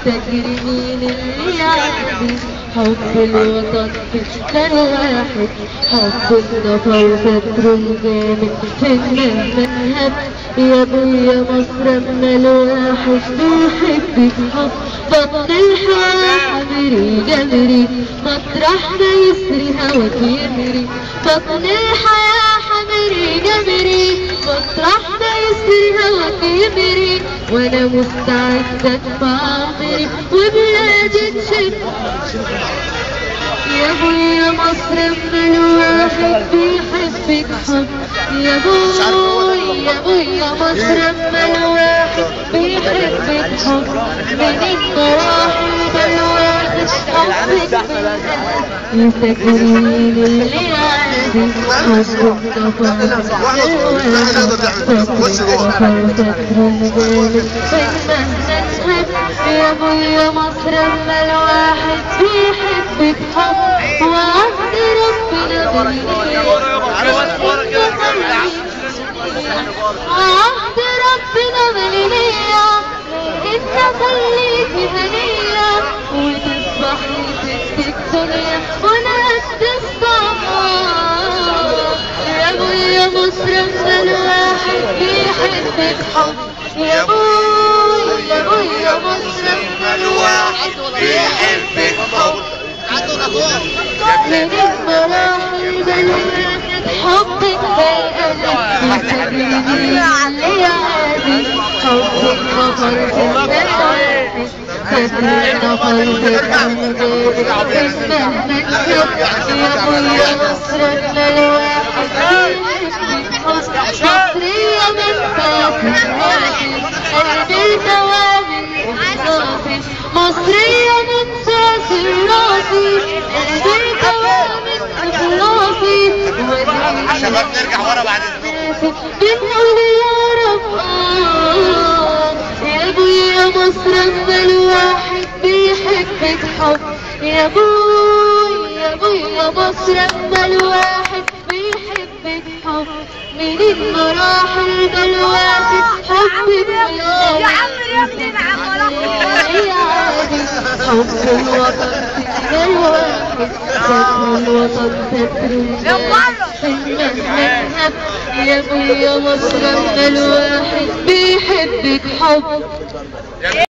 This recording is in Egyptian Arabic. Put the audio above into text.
يستجري مين اللي يعدي حب الوطن فكر واحد حب النفر فكر جامد في المذهب يا ابويا مصر اما الواحد بيحبك حب بطن الحياة حمري جمري مطرح ما يسري هواك يمري بطن الحياة حمري جمري مطرح ما يسري هواك يمري وانا مستعدة ادفع عمري وبلادي تشد يا ابويا مصر اما الواحد بيحبك حب يا ابويا يا ابويا مصر اما الواحد بيحبك حب من المراحل الواحد حبك يسكرين اللي عادي حب النفر يا ابويا مصر اما الواحد بيحبك حب وعهد ربنا عهد ربنا مليانية انت خليكي هنية وتصبحي ست الدنيا وانا قد الصبر يا ابويا مصر اما الواحد بيحبك حب يا ابويا يا ابويا مصر اما الواحد بيحبك حب من المراحل بلغت حبك بالقلب يسجلني علي عادي حبك نفر في المراحل فكر نفر في القلب مهما كنت يا ابويا مصر ما الواحد بيحبك مصرية من فاتن قلبي توابل احساسي مصرية من ساس راسي قلبي توابل اخلاصي شباب نرجع ورا بعد بنقول يا رب آه يا ابويا مصر اما الواحد بيحبك حب يا ابويا يا ابويا مصر اما الواحد بيحبك حب من المراحل ده الواحد حبك يا عم يا ابني نعم يا عادي حب الوطن فكر الواحد فكر الوطن فكر الواحد يا ابويا مصر اما الواحد بيحبك حب